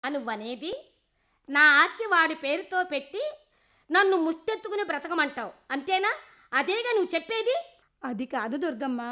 నువ్వనేది నా ఆస్తి వాడి పేరుతో పెట్టి నన్ను ముష్టెత్తుకుని బ్రతకమంటావు అంతేనా అదేగా నువ్వు చెప్పేది అది కాదు దుర్గమ్మ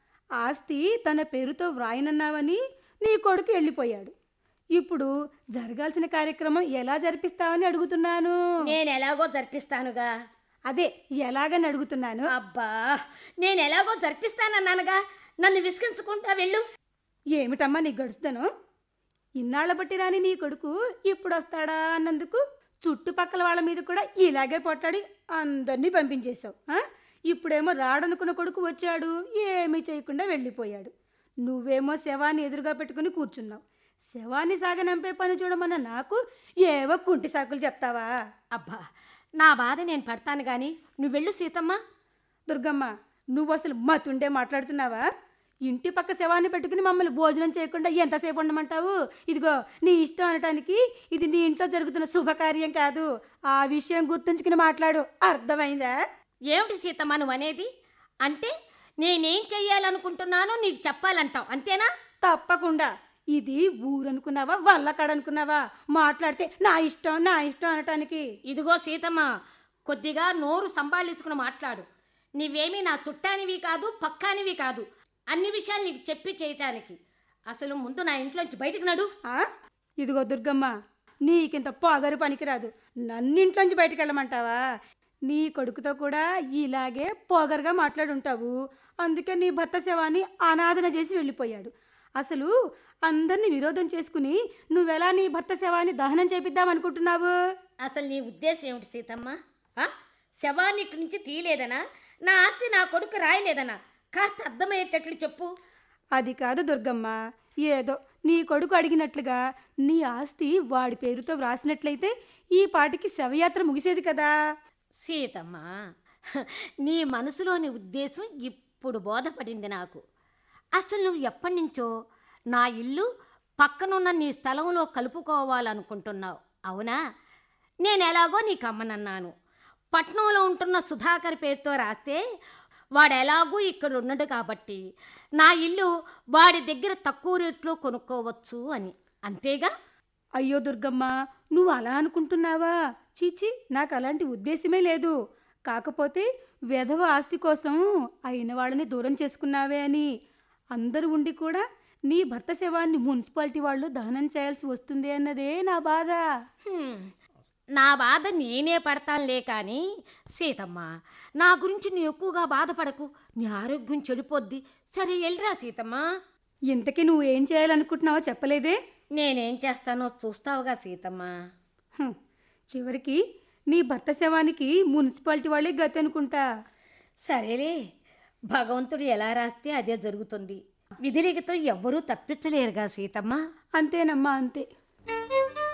ఆస్తి తన పేరుతో వ్రాయనన్నావని నీ కొడుకు వెళ్ళిపోయాడు ఇప్పుడు జరగాల్సిన కార్యక్రమం ఎలా జరిపిస్తావని అడుగుతున్నాను నేను ఎలాగో జరిపిస్తానుగా అదే ఎలాగని అడుగుతున్నాను అబ్బా నేను ఎలాగో జరిపిస్తానన్నానుగా నన్ను విసిగించుకుంటా వెళ్ళు ఏమిటమ్మా నీ గడుస్తాను ఇన్నాళ్ళ బట్టి రాని నీ కొడుకు ఇప్పుడు వస్తాడా అన్నందుకు చుట్టుపక్కల వాళ్ళ మీద కూడా ఇలాగే పొట్టాడి అందరినీ పంపించేశావు ఆ? ఇప్పుడేమో రాడనుకున్న కొడుకు వచ్చాడు ఏమీ చేయకుండా వెళ్ళిపోయాడు నువ్వేమో శవాన్ని ఎదురుగా పెట్టుకుని కూర్చున్నావు శవాన్ని సాగనంపే పని చూడమన్న నాకు ఏవో కుంటి సాకులు చెప్తావా అబ్బా నా బాధ నేను పడతాను గాని నువ్వు వెళ్ళు సీతమ్మ దుర్గమ్మ నువ్వు అసలు మతుండే మాట్లాడుతున్నావా ఇంటి పక్క శవాన్ని పెట్టుకుని మమ్మల్ని భోజనం చేయకుండా ఎంతసేపు ఉండమంటావు ఇదిగో నీ ఇష్టం అనటానికి ఇది నీ ఇంట్లో జరుగుతున్న శుభకార్యం కాదు ఆ విషయం గుర్తుంచుకుని మాట్లాడు అర్థమైందా ఏమిటి సీతమ్మ నువ్వు అనేది అంటే నేనేం చెయ్యాలనుకుంటున్నానో నీకు చెప్పాలంటావు అంతేనా తప్పకుండా ఇది ఊరనుకున్నావా వల్లకాడనుకున్నావా మాట్లాడితే నా ఇష్టం నా ఇష్టం అనటానికి ఇదిగో సీతమ్మ కొద్దిగా నోరు సంభాళించుకుని మాట్లాడు నీవేమీ నా చుట్టానివి కాదు పక్కానివి కాదు అన్ని విషయాలు నీకు చెప్పి చేయటానికి అసలు ముందు నా ఇంట్లోంచి బయటకు నడు ఆ? ఇదిగో దుర్గమ్మ నీకింత పొగరు పనికిరాదు నన్నింట్లోంచి బయటికి వెళ్ళమంటావా నీ కొడుకుతో కూడా ఇలాగే పొగరుగా మాట్లాడుంటావు అందుకే నీ భర్త శవాన్ని అనాథన చేసి వెళ్ళిపోయాడు అసలు అందరినీ విరోధం చేసుకుని నువ్వెలా నీ భర్త శవాన్ని దహనం చేపిద్దాం అనుకుంటున్నావు అసలు నీ ఉద్దేశం ఏమిటి సీతమ్మ ఆ? శవాన్ని ఇక్కడి నుంచి తీయలేదనా నా ఆస్తి నా కొడుకు రాయలేదనా కాస్త అర్థమయ్యేటట్లు చెప్పు అది కాదు దుర్గమ్మ ఏదో నీ కొడుకు అడిగినట్లుగా నీ ఆస్తి వాడి పేరుతో వ్రాసినట్లయితే ఈ పాటికి శవయాత్ర ముగిసేది కదా సీతమ్మ హ, నీ మనసులోని ఉద్దేశం ఇప్పుడు బోధపడింది నాకు అసలు నువ్వు ఎప్పటి నుంచో నా ఇల్లు పక్కనున్న నీ స్థలంలో కలుపుకోవాలనుకుంటున్నావు అవునా నేను ఎలాగో నీకు అమ్మనన్నాను పట్నంలో ఉంటున్న సుధాకర్ పేరుతో రాస్తే వాడు ఎలాగూ ఇక్కడ ఉన్నాడు కాబట్టి నా ఇల్లు వాడి దగ్గర తక్కువ రేట్లో కొనుక్కోవచ్చు అని అంతేగా అయ్యో దుర్గమ్మ నువ్వు అలా అనుకుంటున్నావా చీచి నాకు అలాంటి ఉద్దేశమే లేదు కాకపోతే వెధవ ఆస్తి కోసం అయిన వాళ్ళని దూరం చేసుకున్నావే అని అందరూ ఉండి కూడా నీ భర్త శవాన్ని మున్సిపాలిటీ వాళ్ళు దహనం చేయాల్సి వస్తుంది అన్నదే నా బాధ హ్మ్. నా బాధ నేనే పడతానులే కానీ సీతమ్మ నా గురించి నువ్వు ఎక్కువగా బాధపడకు నీ ఆరోగ్యం చెడిపోద్ది సరే వెళ్ళరా సీతమ్మ ఇంతకీ నువ్వు ఏం చేయాలనుకుంటున్నావో చెప్పలేదే నేనేం చేస్తానో చూస్తావుగా సీతమ్మ హ్మ్. చివరికి నీ భర్త శవానికి మున్సిపాలిటీ వాళ్ళే గతి అనుకుంటా సరేలే భగవంతుడు ఎలా రాస్తే అదే జరుగుతుంది విధిలిఖితం ఎవ్వరూ తప్పించలేరుగా సీతమ్మ అంతేనమ్మా అంతే